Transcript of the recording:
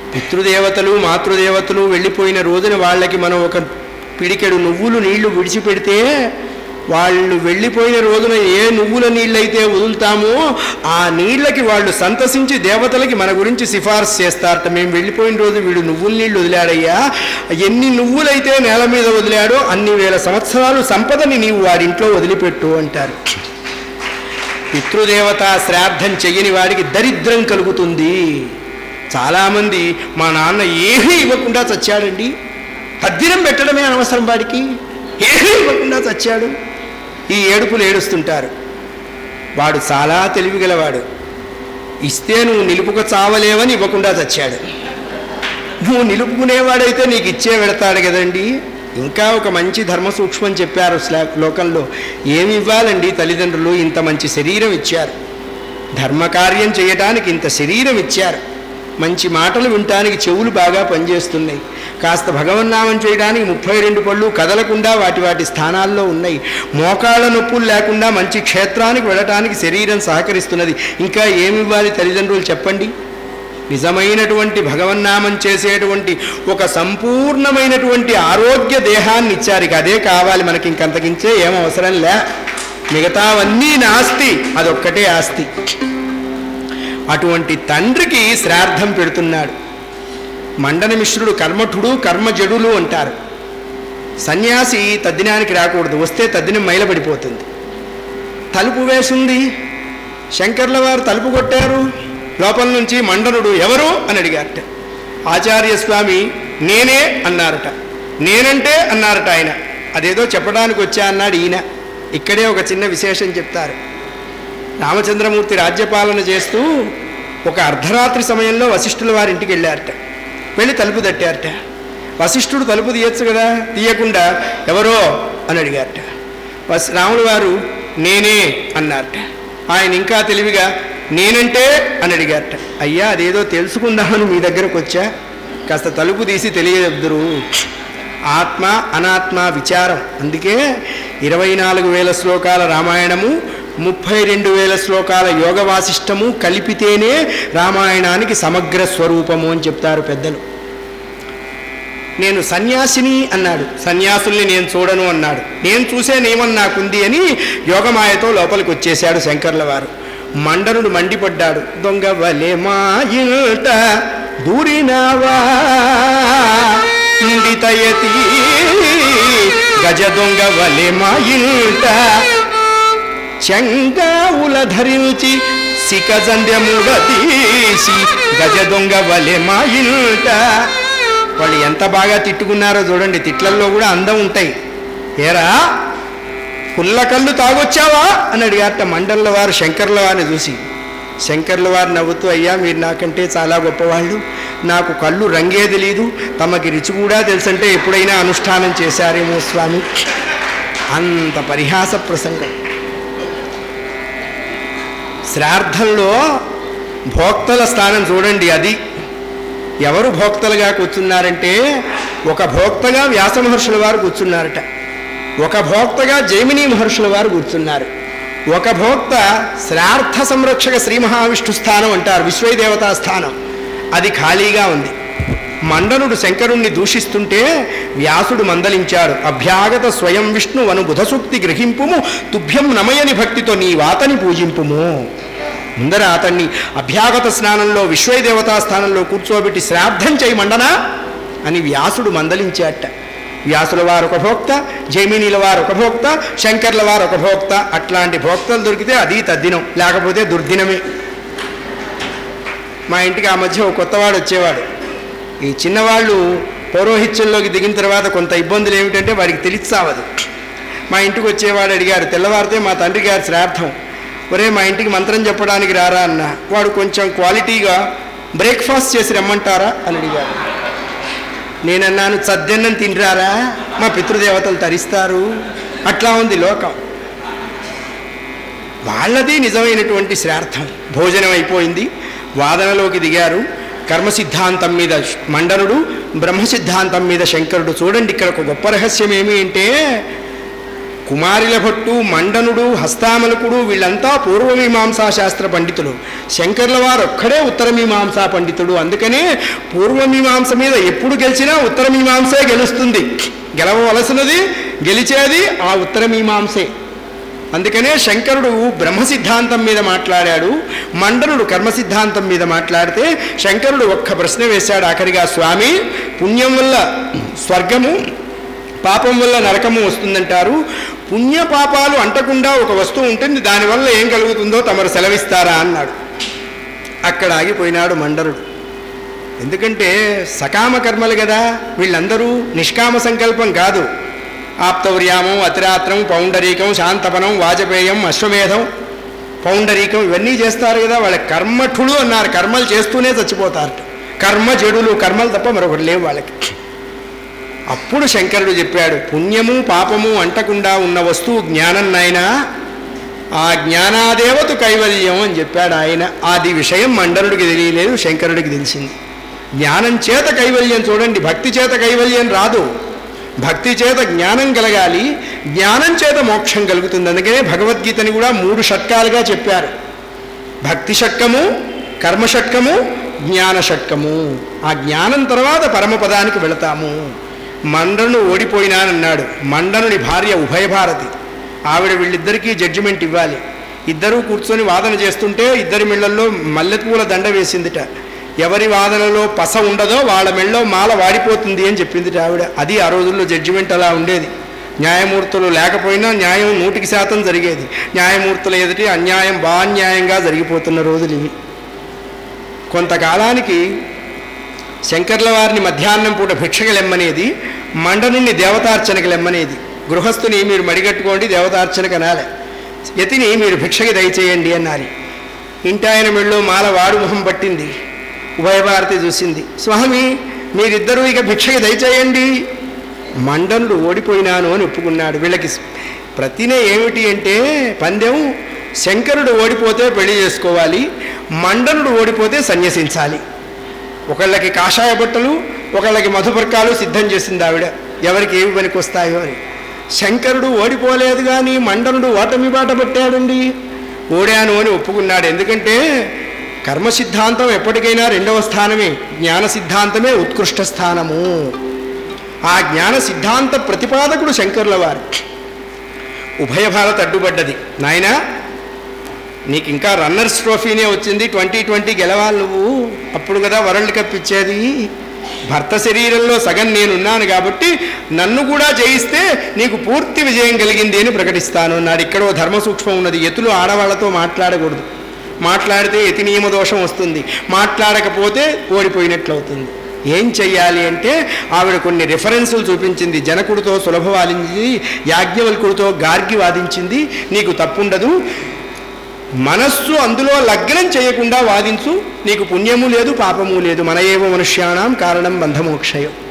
పితృదేవతలు మాతృదేవతలు వెళ్ళిపోయిన రోజున వాళ్ళకి మనం ఒక పిడికెడు నువ్వులు నీళ్లు విడిచిపెడితే వాళ్ళు వెళ్ళిపోయిన రోజున ఏ నువ్వుల నీళ్ళైతే వదులుతామో ఆ నీళ్ళకి వాళ్ళు సంతసించి దేవతలకి మన గురించి సిఫార్సు చేస్తారట మేము వెళ్ళిపోయిన రోజు వీడు నువ్వుల నీళ్లు వదిలాడయ్యా ఎన్ని నువ్వులైతే నేల మీద వదిలాడో అన్ని వేల సంవత్సరాలు సంపదని నీవు వాడింట్లో వదిలిపెట్టు అంటారు పితృదేవత శ్రాద్ధం చెయ్యని వాడికి దరిద్రం కలుగుతుంది చాలామంది మా నాన్న ఏమీ ఇవ్వకుండా చచ్చాడండి పద్దినం పెట్టడమే అనవసరం వాడికి ఏమీ ఇవ్వకుండా చచ్చాడు ఈ ఏడుపులు ఏడుస్తుంటారు వాడు చాలా తెలివిగలవాడు ఇస్తే నువ్వు నిలుపుక చావలేవని ఇవ్వకుండా చచ్చాడు నువ్వు నిలుపుకునేవాడైతే నీకు ఇచ్చే వెడతాడు కదండి ఇంకా ఒక మంచి ధర్మ సూక్ష్మం చెప్పారు శ్లా లోకంలో ఏమి ఇవ్వాలండి తల్లిదండ్రులు ఇంత మంచి శరీరం ఇచ్చారు ధర్మకార్యం చేయటానికి ఇంత శరీరం ఇచ్చారు మంచి మాటలు వినటానికి చెవులు బాగా పనిచేస్తున్నాయి కాస్త భగవన్నామం చేయడానికి ముప్పై రెండు పళ్ళు కదలకుండా వాటి వాటి స్థానాల్లో ఉన్నాయి మోకాళ్ళ నొప్పులు లేకుండా మంచి క్షేత్రానికి వెళ్ళటానికి శరీరం సహకరిస్తున్నది ఇంకా ఏమి ఇవ్వాలి తల్లిదండ్రులు చెప్పండి నిజమైనటువంటి భగవన్నామం చేసేటువంటి ఒక సంపూర్ణమైనటువంటి ఆరోగ్య దేహాన్ని ఇచ్చారు ఇక అదే కావాలి మనకి ఇంకంతకించే ఏం అవసరం లే మిగతావన్నీ నాస్తి అదొక్కటే ఆస్తి అటువంటి తండ్రికి శ్రాద్ధం పెడుతున్నాడు మండన మిశ్రుడు కర్మఠుడు కర్మజడులు అంటారు సన్యాసి తద్దినానికి రాకూడదు వస్తే తద్దినం మైలపడిపోతుంది తలుపు వేసింది శంకర్ల వారు తలుపు కొట్టారు లోపల నుంచి మండనుడు ఎవరు అని అడిగారట ఆచార్య స్వామి నేనే అన్నారట నేనంటే అన్నారట ఆయన అదేదో చెప్పడానికి వచ్చా అన్నాడు ఈయన ఇక్కడే ఒక చిన్న విశేషం చెప్తారు రామచంద్రమూర్తి రాజ్యపాలన చేస్తూ ఒక అర్ధరాత్రి సమయంలో వశిష్ఠుల వారి ఇంటికి వెళ్ళారట వెళ్ళి తలుపు తట్టారట వశిష్ఠుడు తలుపు తీయచ్చు కదా తీయకుండా ఎవరో అని అడిగారట వస్ రాముడు వారు నేనే అన్నారట ఆయన ఇంకా తెలివిగా నేనంటే అని అడిగారట అయ్యా అదేదో తెలుసుకుందామని మీ దగ్గరకు వచ్చా కాస్త తలుపు తీసి తెలియదురు ఆత్మ అనాత్మ విచారం అందుకే ఇరవై నాలుగు వేల శ్లోకాల రామాయణము ముప్పై రెండు వేల శ్లోకాల యోగ వాసిష్టము కలిపితేనే రామాయణానికి సమగ్ర స్వరూపము అని చెప్తారు పెద్దలు నేను సన్యాసిని అన్నాడు సన్యాసుల్ని నేను చూడను అన్నాడు నేను చూసే నియమం నాకుంది అని యోగమాయతో లోపలికి వచ్చేశాడు శంకర్ల వారు మండనుడు మండిపడ్డాడు దొంగ వలె మా ఇంట దూరినావా ఇండితయతి గజ దొంగ వలె మా ఇంట చెంగావుల ధరించి సికజంధ్యముడ తీసి గజ దొంగ వలె మా ఇంట వాళ్ళు ఎంత బాగా తిట్టుకున్నారో చూడండి తిట్లల్లో కూడా అందం ఉంటాయి ఏరా పుల్లకళ్ళు తాగొచ్చావా అని అడిగారట మండల వారు శంకర్ల వారిని చూసి శంకర్ల వారు నవ్వుతూ అయ్యా మీరు నాకంటే చాలా గొప్పవాళ్ళు నాకు కళ్ళు రంగే తెలీదు తమకి రుచి కూడా తెలుసంటే ఎప్పుడైనా అనుష్ఠానం చేశారేమో స్వామి అంత పరిహాస ప్రసంగం శ్రాద్ధంలో భోక్తల స్థానం చూడండి అది ఎవరు భోక్తలుగా కూర్చున్నారంటే ఒక భోక్తగా వ్యాస మహర్షుల వారు కూర్చున్నారట ఒక భోక్తగా జైమిని మహర్షుల వారు కూర్చున్నారు ఒక భోక్త శ్రార్థ సంరక్షక శ్రీ మహావిష్ణు స్థానం అంటారు విశ్వదేవతా స్థానం అది ఖాళీగా ఉంది మండనుడు శంకరుణ్ణి దూషిస్తుంటే వ్యాసుడు మందలించాడు అభ్యాగత స్వయం విష్ణు వను బుధసూక్తి గ్రహింపుము తుభ్యం నమయని భక్తితో నీ వాతని పూజింపుము ముందర అతన్ని అభ్యాగత స్నానంలో విశ్వదేవతా స్థానంలో కూర్చోబెట్టి శ్రాద్ధం చేయి మండనా అని వ్యాసుడు మందలించాట వ్యాసుల వారు ఒక భోక్త జైమినీల వారు ఒక భోక్త శంకర్ల వారు ఒక భోక్త అట్లాంటి భోక్తలు దొరికితే అది తద్దినం లేకపోతే దుర్దినమే మా ఇంటికి ఆ మధ్య ఒక కొత్తవాడు వచ్చేవాడు ఈ చిన్నవాళ్ళు పౌరోహిత్యంలోకి దిగిన తర్వాత కొంత ఇబ్బందులు ఏమిటంటే వాడికి తెలిసావదు మా ఇంటికి వచ్చేవాడు అడిగారు తెల్లవారితే మా తండ్రి గారి శ్రాద్ధం ఒరే మా ఇంటికి మంత్రం చెప్పడానికి రారా అన్న వాడు కొంచెం క్వాలిటీగా బ్రేక్ఫాస్ట్ చేసి రమ్మంటారా అని అడిగాడు నేనన్నాను సద్దన్నం తినరారా మా పితృదేవతలు తరిస్తారు అట్లా ఉంది లోకం వాళ్ళది నిజమైనటువంటి శ్రార్థం భోజనం అయిపోయింది వాదనలోకి దిగారు కర్మ సిద్ధాంతం మీద మండనుడు బ్రహ్మ సిద్ధాంతం మీద శంకరుడు చూడండి ఇక్కడ ఒక గొప్ప రహస్యం ఏమి అంటే కుమారిల భట్టు మండనుడు హస్తామలకుడు వీళ్ళంతా పూర్వమీమాంసా శాస్త్ర పండితులు శంకర్ల వారు ఒక్కడే ఉత్తరమీమాంసా పండితుడు అందుకనే పూర్వమీమాంస మీద ఎప్పుడు గెలిచినా ఉత్తరమీమాంసే గెలుస్తుంది గెలవవలసినది గెలిచేది ఆ ఉత్తరమీమాంసే అందుకనే శంకరుడు బ్రహ్మ సిద్ధాంతం మీద మాట్లాడాడు మండనుడు కర్మ సిద్ధాంతం మీద మాట్లాడితే శంకరుడు ఒక్క ప్రశ్న వేశాడు ఆఖరిగా స్వామి పుణ్యం వల్ల స్వర్గము పాపం వల్ల నరకము వస్తుందంటారు పుణ్య పాపాలు అంటకుండా ఒక వస్తువు ఉంటుంది దానివల్ల ఏం కలుగుతుందో తమరు సెలవిస్తారా అన్నాడు అక్కడ ఆగిపోయినాడు మండనుడు ఎందుకంటే సకామ కర్మలు కదా వీళ్ళందరూ నిష్కామ సంకల్పం కాదు ఆప్తౌర్యామం అతిరాత్రం పౌండరీకం శాంతపనం వాజపేయం అశ్వమేధం పౌండరీకం ఇవన్నీ చేస్తారు కదా వాళ్ళ కర్మఠుడు అన్నారు కర్మలు చేస్తూనే చచ్చిపోతారు కర్మ జడులు కర్మలు తప్ప మరొకటి లేవు వాళ్ళకి అప్పుడు శంకరుడు చెప్పాడు పుణ్యము పాపము అంటకుండా ఉన్న వస్తువు జ్ఞానం నాయనా ఆ జ్ఞానాదేవతు కైవల్యం అని చెప్పాడు ఆయన అది విషయం మండనుడికి తెలియలేదు శంకరుడికి తెలిసింది జ్ఞానం చేత కైవల్యం చూడండి భక్తి చేత కైవల్యం రాదు భక్తి చేత జ్ఞానం కలగాలి జ్ఞానం చేత మోక్షం కలుగుతుంది అందుకనే భగవద్గీతని కూడా మూడు షట్కాలుగా చెప్పారు భక్తి షట్కము కర్మ షట్కము జ్ఞాన షట్కము ఆ జ్ఞానం తర్వాత పరమపదానికి వెళతాము మండను ఓడిపోయినానన్నాడు మండనుని భార్య ఉభయభారతి ఆవిడ వీళ్ళిద్దరికీ జడ్జిమెంట్ ఇవ్వాలి ఇద్దరూ కూర్చొని వాదన చేస్తుంటే ఇద్దరి మెళ్ళల్లో మల్లెపూల దండ వేసిందిట ఎవరి వాదనలో పస ఉండదో వాళ్ళ మెళ్ళలో మాల వాడిపోతుంది అని చెప్పిందిట ఆవిడ అది ఆ రోజుల్లో జడ్జిమెంట్ అలా ఉండేది న్యాయమూర్తులు లేకపోయినా న్యాయం నూటికి శాతం జరిగేది న్యాయమూర్తుల ఎదుటి అన్యాయం బాన్యాయంగా జరిగిపోతున్న రోజులు ఇవి కొంతకాలానికి శంకర్ల వారిని మధ్యాహ్నం పూట భిక్షకి లెమ్మనేది మండనుని దేవతార్చనకి లెమ్మనేది గృహస్థుని మీరు మడిగట్టుకోండి దేవతార్చనకు అనాలి యతిని మీరు భిక్షకి దయచేయండి అన్నారు ఇంటాయన మెళ్ళో మాల వాడు మొహం పట్టింది ఉభయభారతి చూసింది స్వామి మీరిద్దరూ ఇక భిక్షకి దయచేయండి మండనుడు ఓడిపోయినాను అని ఒప్పుకున్నాడు వీళ్ళకి ప్రతినే ఏమిటి అంటే పందెం శంకరుడు ఓడిపోతే పెళ్లి చేసుకోవాలి మండనుడు ఓడిపోతే సన్యసించాలి ఒకళ్ళకి కాషాయ బట్టలు ఒకళ్ళకి మధుపర్కాలు సిద్ధం చేసింది ఆవిడ ఎవరికి ఏమి పనికి వస్తాయో అని శంకరుడు ఓడిపోలేదు కానీ మండనుడు ఓటమి బాట పట్టాడండి ఓడాను అని ఒప్పుకున్నాడు ఎందుకంటే కర్మ సిద్ధాంతం ఎప్పటికైనా రెండవ స్థానమే జ్ఞాన సిద్ధాంతమే ఉత్కృష్ట స్థానము ఆ జ్ఞాన సిద్ధాంత ప్రతిపాదకుడు శంకరుల వారు ఉభయ భారత్ అడ్డుపడ్డది నాయనా నీకు ఇంకా రన్నర్స్ ట్రోఫీనే వచ్చింది ట్వంటీ ట్వంటీ గెలవాలి నువ్వు అప్పుడు కదా వరల్డ్ కప్ ఇచ్చేది భర్త శరీరంలో సగం నేనున్నాను కాబట్టి నన్ను కూడా జయిస్తే నీకు పూర్తి విజయం కలిగింది అని ప్రకటిస్తాను నాడు ఇక్కడ ఓ ధర్మ సూక్ష్మం ఉన్నది ఎతులు ఆడవాళ్లతో మాట్లాడకూడదు మాట్లాడితే యతి నియమ దోషం వస్తుంది మాట్లాడకపోతే ఓడిపోయినట్లు అవుతుంది ఏం చెయ్యాలి అంటే ఆవిడ కొన్ని రిఫరెన్సులు చూపించింది జనకుడితో సులభ వాదించింది యాజ్ఞవల్కుడితో గార్గి వాదించింది నీకు తప్పుండదు మనస్సు అందులో లగ్నం చేయకుండా వాదించు నీకు పుణ్యము లేదు పాపము లేదు మన ఏవ మనుష్యాణం కారణం బంధమోక్షయం